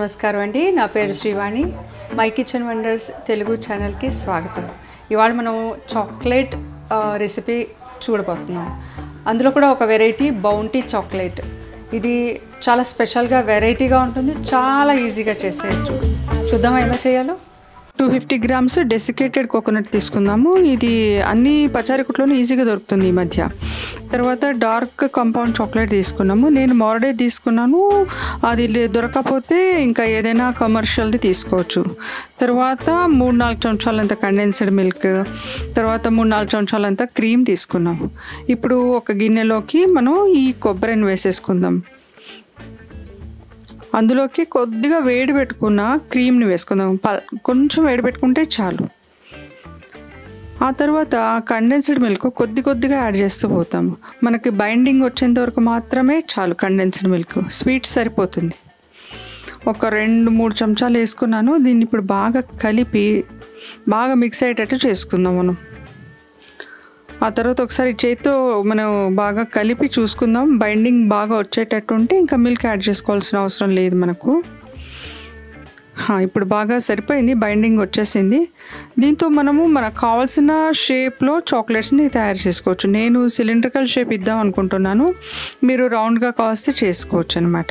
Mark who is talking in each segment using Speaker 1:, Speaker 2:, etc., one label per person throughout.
Speaker 1: నమస్కారం అండి నా పేరు Srivani my kitchen wonders Telugu ఛానల్కి స్వాగతం ఇవాళ మనం చాక్లెట్ ఆ, రెసిపీ చూడబోతున్నాం అందులో కూడా ఒక వెరైటీ బౌంటీ చాక్లెట్ ఇది చాలా స్పెషల్గా వెరైటీగా ఉంటుంది చాలా ఈజీగా చేసేయచ్చు చూద్దామా ఎలా చేయాలో two fifty grams desiccated coconut తీసుకుందాము ఇది అన్ని పచారికుట్లోనూ ఈజీగా దొరుకుతుంది ఈ మధ్య తర్వాత డార్క్ కాంపౌండ్ చాక్లెట్ తీసుకున్నాము నేను మోరడే తీసుకున్నాను అది లే- దొరకకపోతే ఇంకా ఏదైనా కమర్షియల్ది తీసుకోవచ్చు తర్వాత మూడు నాలుగు చెంచాలంత కండెన్స్డ్ మిల్క్ తర్వాత మూడు నాలుగు చెంచాలంత క్రీమ్ తీసుకున్నాం ఇప్పుడు ఒక గిన్నెలోకి మనం ఈ కొబ్బరిని వేసేసుకుందాం అందులోకి కొద్దిగా వేడి పెట్టుకున్న క్రీమ్ని వేసుకుందాం ప- కొంచెం వేడి పెట్టుకుంటే చాలు ఆ తర్వాత కండెన్స్డ్ మిల్క్ కొద్ది కొద్దిగా యాడ్ చేస్తూ పోతాము మనకి బైండింగ్ వచ్చేంత వరకు మాత్రమే చాలు కండెన్స్డ్ మిల్క్ స్వీట్ సరిపోతుంది ఒక రెండు మూడు చెంచాలు వేసుకున్నాను దీన్ని ఇప్పుడు బాగా కలిపి బాగా మిక్స్ అయ్యేటట్టు చేసుకుందాం మనం ఆ తర్వాత ఒకసారి చేతితో మనం బాగా కలిపి చూసుకుందాం బైండింగ్ బాగా వచ్చేటట్టు ఉంటే ఇంకా మిల్క్ యాడ్ చేసుకోవాల్సిన అవసరం లేదు మనకు హా, ఇప్పుడు బాగా సరిపోయింది బైండింగ్ వచ్చేసింది దీంతో మనము మనకు కావాల్సిన షేప్లో చాక్లెట్స్ని తయారు చేసుకోవచ్చు నేను సిలిండ్రికల్ షేప్ ఇద్దాం అనుకుంటున్నాను మీరు రౌండ్గా కావస్తే చేసుకోవచ్చు అనమాట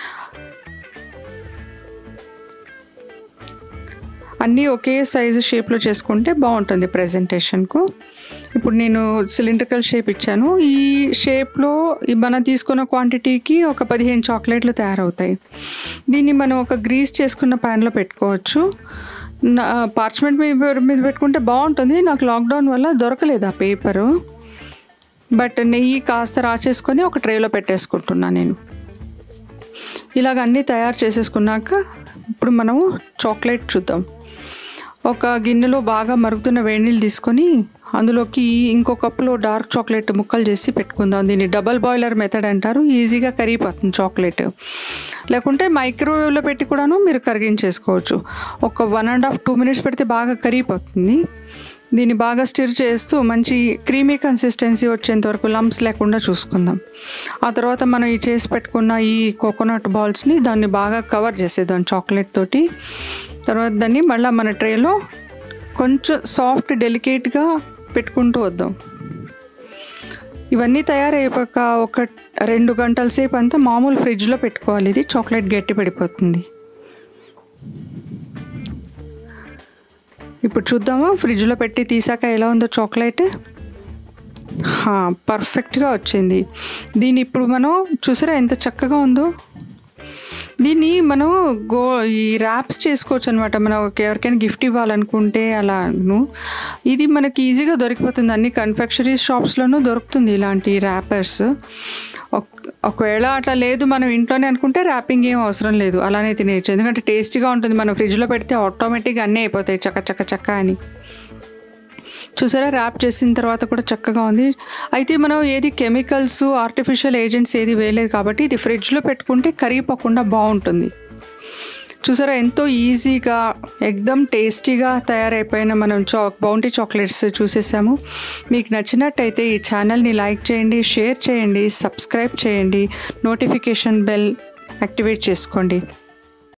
Speaker 1: అన్నీ ఒకే సైజు షేప్లో చేసుకుంటే బాగుంటుంది ప్రజెంటేషన్కు ఇప్పుడు నేను సిలిండ్రికల్ షేప్ ఇచ్చాను ఈ షేప్లో ఈ మనం తీసుకున్న క్వాంటిటీకి ఒక పదిహేను చాక్లెట్లు తయారవుతాయి దీన్ని మనం ఒక గ్రీస్ చేసుకున్న ప్యాన్లో పెట్టుకోవచ్చు పార్చ్మెంట్ పేపర్ మీద పెట్టుకుంటే బాగుంటుంది నాకు లాక్డౌన్ వల్ల దొరకలేదు ఆ పేపరు బట్ నెయ్యి కాస్త రాసేసుకొని ఒక ట్రేలో పెట్టేసుకుంటున్నాను నేను ఇలాగ అన్నీ తయారు చేసేసుకున్నాక ఇప్పుడు మనము చాక్లెట్ చూద్దాం ఒక గిన్నెలో బాగా మరుగుతున్న వేడి నీళ్ళు తీసుకొని అందులోకి ఇంకో కప్పులో డార్క్ చాక్లెట్ ముక్కలు చేసి పెట్టుకుందాం దీన్ని డబల్ బాయిలర్ మెథడ్ అంటారు ఈజీగా కరిగిపోతుంది చాక్లెట్ లేకుంటే మైక్రోవేవ్లో పెట్టి కూడాను మీరు కరిగించేసుకోవచ్చు ఒక one and half two minutes పెడితే బాగా కరిగిపోతుంది దీన్ని బాగా స్టిర్ చేస్తూ మంచి క్రీమీ కన్సిస్టెన్సీ వచ్చేంత వరకు లంప్స్ లేకుండా చూసుకుందాం ఆ తర్వాత మనం ఈ చేసి పెట్టుకున్న ఈ కోకోనట్ బాల్స్ని దాన్ని బాగా కవర్ చేసేద్దాం చాక్లెట్ తోటి తర్వాత దాన్ని మళ్ళీ మన ట్రేలో కొంచెం సాఫ్ట్ డెలికేట్గా పెట్టుకుంటూ వద్దాం ఇవన్నీ తయారైపోయాక ఒక రెండు గంటల సేపు అంతా మామూలు ఫ్రిడ్జ్లో పెట్టుకోవాలి ఇది చాక్లెట్ గట్టి పడిపోతుంది ఇప్పుడు చూద్దామా ఫ్రిడ్జ్లో పెట్టి తీసాక ఎలా ఉందో చాక్లెట్ హా, పర్ఫెక్ట్గా వచ్చింది దీన్ని ఇప్పుడు మనం చూసారా ఎంత చక్కగా ఉందో దీన్ని మనం గో ఈ ర్యాప్స్ చేసుకోవచ్చు అనమాట మనం ఒక ఎవరికైనా గిఫ్ట్ ఇవ్వాలనుకుంటే అలాను ఇది మనకి ఈజీగా దొరికిపోతుంది అన్ని కన్ఫెక్షనరీస్ షాప్స్లోనూ దొరుకుతుంది ఇలాంటి ర్యాపర్స్ ఒకవేళ అట్లా లేదు మనం ఇంట్లోనే అనుకుంటే ర్యాపింగ్ ఏం అవసరం లేదు అలానే తినేయచ్చు ఎందుకంటే టేస్టీగా ఉంటుంది మనం ఫ్రిడ్జ్లో పెడితే ఆటోమేటిక్గా అన్నీ అయిపోతాయి చక్క చక్క చక్క అని చూసారా ర్యాప్ చేసిన తర్వాత కూడా చక్కగా ఉంది అయితే మనం ఏది కెమికల్స్ ఆర్టిఫిషియల్ ఏజెంట్స్ ఏది వేయలేదు కాబట్టి ఇది ఫ్రిడ్జ్లో పెట్టుకుంటే కరిగిపోకుండా బాగుంటుంది చూసారా ఎంతో ఈజీగా ఎక్దమ్ టేస్టీగా తయారైపోయిన మనం చా బౌంటీ చాక్లెట్స్ చూసేసాము మీకు నచ్చినట్టయితే ఈ ఛానల్ని లైక్ చేయండి షేర్ చేయండి సబ్స్క్రైబ్ చేయండి నోటిఫికేషన్ బెల్ యాక్టివేట్ చేసుకోండి